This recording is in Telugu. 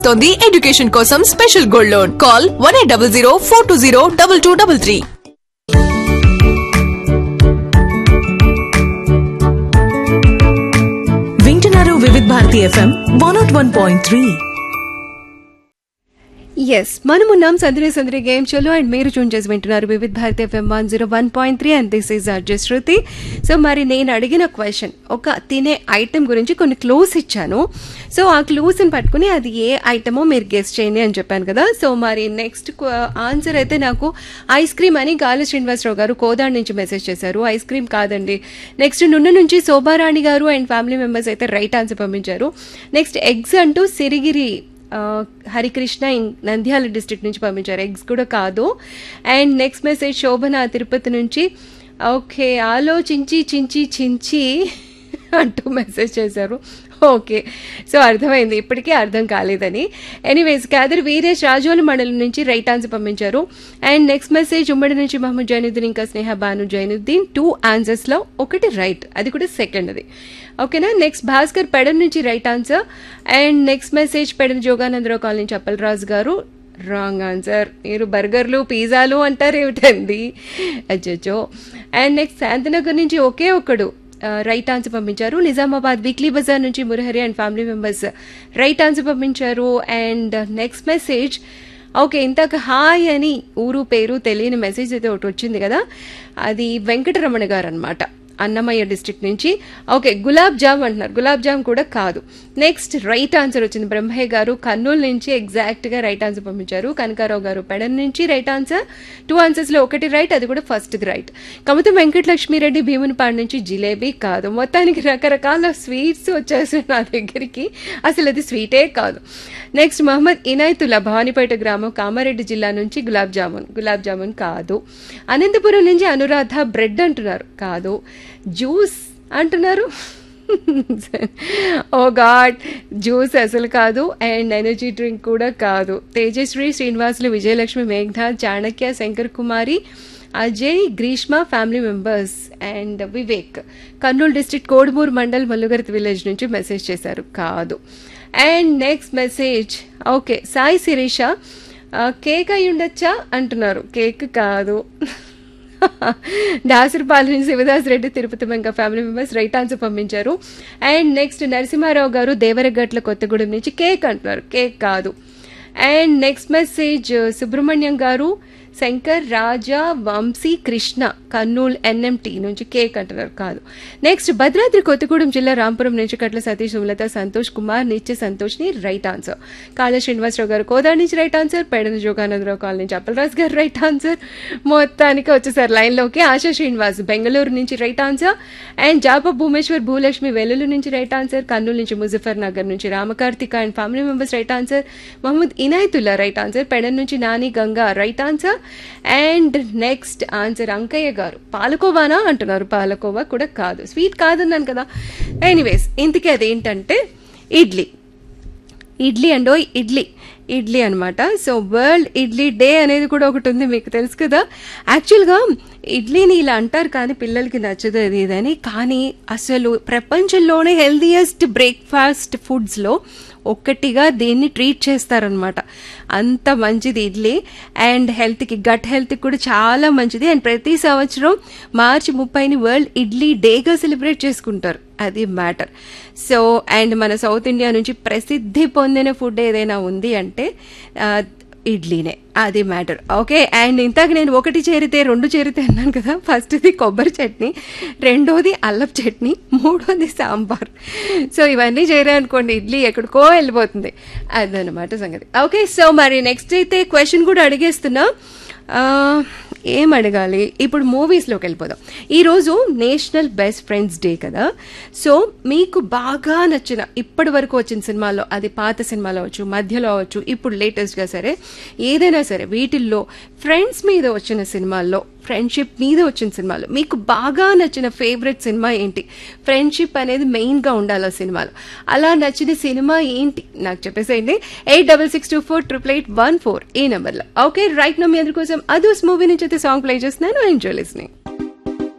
తొంది ఎడ్యుకేషన్ కోసం special gold loan call one eight double zero four two zero double two double three వింటున్నారు Vividh Bharati FM one nought one point three yes మనమున్నాం సందరి సందరి గేమ్ షోలో అండ్ మీరు చూన్ చేసి వింటున్నారు Vividh Bharati FM one zero one point three and this is Arju Shruti so మరి నేను అడిగిన క్వశ్చన్ ఒక తినే ఐటెం గురించి కొన్ని క్లూస్ ఇచ్చాను సో ఆ క్లూస్ని పట్టుకుని అది ఏ ఐటమో మీరు గెస్ట్ చేయండి అని చెప్పాను కదా సో మరి నెక్స్ట్ ఆన్సర్ అయితే నాకు ఐస్ క్రీమ్ అని గాలి శ్రీనివాసరావు గారు కోదాడ్ నుంచి మెసేజ్ చేశారు ఐస్ క్రీమ్ కాదండి నెక్స్ట్ నున్న నుంచి శోభారాణి గారు అండ్ ఫ్యామిలీ మెంబర్స్ అయితే రైట్ ఆన్సర్ పంపించారు నెక్స్ట్ ఎగ్స్ అంటూ సిరిగిరి ఆ, హరికృష్ణ ఇం- నంద్యాల డిస్ట్రిక్ట్ నుంచి పంపించారు ఎగ్స్ కూడా కాదు and next message Shobhana Tirupati నుంచి ఓకే ఆలోచించి చించి చించి అంటూ మెసేజ్ చేశారు ఓకే సో అర్థమైంది ఇప్పటికీ అర్థం కాలేదని ఎనీవేస్ క్యాదర్ వీరేష్ రాజోలు మండలం నుంచి రైట్ ఆన్సర్ పంపించారు అండ్ నెక్స్ట్ మెసేజ్ ఉమ్మడి నుంచి మహమ్మద్ జైనుద్దీన్ ఇంకా స్నేహ బాను జైనుద్దీన్ టూ ఆన్సర్స్లో ఒకటి రైట్ అది కూడా సెకండ్ అది ఓకేనా నెక్స్ట్ భాస్కర్ పెడన్ నుంచి right answer and next message Pedana Joganandarao colony నుంచి అప్పలరాజు గారు రాంగ్ ఆన్సర్ మీరు బర్గర్లు పిజ్జాలు అంటారు ఏమిటండి అచ్చో అండ్ నెక్స్ట్ శాంతినగర్ నుంచి ఒకే ఒక్కడు రైట్ ఆన్సర్ పంపించారు నిజామాబాద్ వీక్లీ బజార్ నుంచి Murahari and family members right answer పంపించారు అండ్ నెక్స్ట్ మెసేజ్ ఓకే ఇంతక హాయ్ అని ఊరు పేరు తెలియని మెసేజ్ అయితే ఒకటి వచ్చింది కదా అది వెంకటరమణ గారు అనమాట అన్నమయ్య డిస్ట్రిక్ట్ నుంచి ఓకే గులాబ్ జామ్ అంటున్నారు గులాబ్ జామ్ కూడా కాదు నెక్స్ట్ రైట్ ఆన్సర్ వచ్చింది బ్రహ్మయ్య గారు కర్నూలు నుంచి ఎగ్జాక్ట్ గా రైట్ ఆన్సర్ పంపించారు కనకారావు గారు పెడన్ నుంచి రైట్ ఆన్సర్ టూ ఆన్సర్స్ లో ఒకటి రైట్ అది కూడా ఫస్ట్ రైట్ కమతం వెంకటలక్ష్మిరెడ్డి భీమునిపాడు నుంచి జిలేబీ కాదు మొత్తానికి రకరకాల స్వీట్స్ వచ్చేసాయి నా దగ్గరికి అసలు అది స్వీటే కాదు నెక్స్ట్ మహమ్మద్ ఇనాయతుల్లా భవానీపేట గ్రామం కామారెడ్డి జిల్లా నుంచి గులాబ్ జామున్ గులాబ్ జామున్ కాదు అనంతపురం నుంచి అనురాధ బ్రెడ్ అంటున్నారు కాదు జ్యూస్ అంటున్నారు ఓ గాడ్ జ్యూస్ అసలు కాదు అండ్ ఎనర్జీ డ్రింక్ కూడా కాదు Tejasri Srinivasulu Vijayalakshmi Meghnath Chanakya Shankar Kumari Ajay Greeshma family members and Vivek Kurnool district Kodumur mandal Mallugarthi village నుంచి మెసేజ్ చేశారు కాదు and next message okay Sai Sirisha ఆ, కేక్ అయి ఉండొచ్చా అంటున్నారు కేక్ కాదు దాసరిపాలెం నుంచి శివదాస్ రెడ్డి తిరుపతి వెంక ఫ్యామిలీ మెంబర్స్ రైట్ ఆన్సర్ పంపించారు అండ్ నెక్స్ట్ నరసింహారావు గారు దేవరగట్ల కొత్తగూడెం నుంచి కేక్ అంటున్నారు కేక్ కాదు అండ్ నెక్స్ట్ మెసేజ్ సుబ్రహ్మణ్యం గారు శంకర్ రాజా వంశీ కృష్ణ కర్నూల్ ఎన్ఎంటీ నుంచి కేక్ అంటున్నారు కాదు నెక్స్ట్ భద్రాద్రి కొత్తగూడెం జిల్లా రాంపురం నుంచి కట్ల సతీష్ సుమలత సంతోష్ కుమార్ నిత్య సంతోష్ ని రైట్ ఆన్సర్ కాళ శ్రీనివాసరావు గారు కోదా నుంచి right answer Pedana Joganandarao colony నుంచి అప్పలరాజు గారు రైట్ ఆన్సర్ మొత్తానికి వచ్చేసారు లైన్లోకి ఆశా శ్రీనివాస్ బెంగళూరు నుంచి రైట్ ఆన్సర్ అండ్ జాప భూమేశ్వర్ భూలక్ష్మి వెల్లుల్లి నుంచి రైట్ ఆన్సర్ కర్నూలు నుంచి ముజఫర్ నగర్ నుంచి Ramakarthika and family members right answer Mohammed Inayatullah right answer Pedana నుంచి Nani Ganga right answer and next answer Ankaiah గారు పాలకోవానా అంటున్నారు పాలకోవా కూడా కాదు స్వీట్ కాదన్నాను కదా ఎనీవేస్ ఇంతకీ అదేంటంటే ఇడ్లీ ఇడ్లీ అండో ఇడ్లీ ఇడ్లీ అనమాట సో వరల్డ్ ఇడ్లీ డే అనేది కూడా ఒకటి ఉంది మీకు తెలుసు కదా యాక్చువల్గా ఇడ్లీని ఇలా అంటారు కానీ పిల్లలకి నచ్చదు అది ఇదని కానీ అసలు ప్రపంచంలోనే హెల్దియెస్ట్ బ్రేక్ఫాస్ట్ ఫుడ్స్లో ఒక్కటిగా దీన్ని ట్రీట్ చేస్తారనమాట అంత మంచిది ఇడ్లీ అండ్ హెల్త్కి గట్ హెల్త్కి కూడా చాలా మంచిది అండ్ ప్రతి సంవత్సరం మార్చి ముప్పైని వరల్డ్ ఇడ్లీ డేగా సెలబ్రేట్ చేసుకుంటారు అది మ్యాటర్ సో అండ్ మన సౌత్ ఇండియా నుంచి ప్రసిద్ధి పొందిన ఫుడ్ ఏదైనా ఉంది అంటే ఆ, ఇడ్లీనే అది మ్యాటర్ ఓకే అండ్ ఇంతకు నేను ఒకటి చేరితే రెండు చేరితే అన్నాను కదా ఫస్ట్ది కొబ్బరి చట్నీ రెండోది అల్లపు చట్నీ మూడోది సాంబార్ సో ఇవన్నీ చేరాయనుకోండి ఇడ్లీ ఎక్కడికో వెళ్ళిపోతుంది అదనమాట సంగతి ఓకే సో మరి నెక్స్ట్ అయితే క్వశ్చన్ కూడా అడిగేస్తున్నా ఆ, ఏం అడగాలి ఇప్పుడు మూవీస్లోకి వెళ్ళిపోదాం ఈరోజు నేషనల్ బెస్ట్ ఫ్రెండ్స్ డే కదా సో మీకు బాగా నచ్చిన ఇప్పటి వరకు వచ్చిన సినిమాల్లో అది పాత సినిమాలో అవచ్చు మధ్యలో అవచ్చు ఇప్పుడు లేటెస్ట్గా సరే ఏదైనా సరే వీటిల్లో ఫ్రెండ్స్ మీద వచ్చిన సినిమాల్లో ఫ్రెండ్షిప్ మీద వచ్చిన సినిమాలు మీకు బాగా నచ్చిన ఫేవరెట్ సినిమా ఏంటి ఫ్రెండ్షిప్ అనేది మెయిన్గా ఉండాలి ఆ సినిమాలో అలా నచ్చిన సినిమా ఏంటి నాకు చెప్పేసేయండి eight double six two four triple eight one four ఈ నెంబర్లో ఓకే రైట్ నా మీ అందరి కోసం అదర్స్ మూవీ నుంచి అయితే సాంగ్ ప్లే చేస్తున్నాను ఎంజాయ్ లిస్నింగ్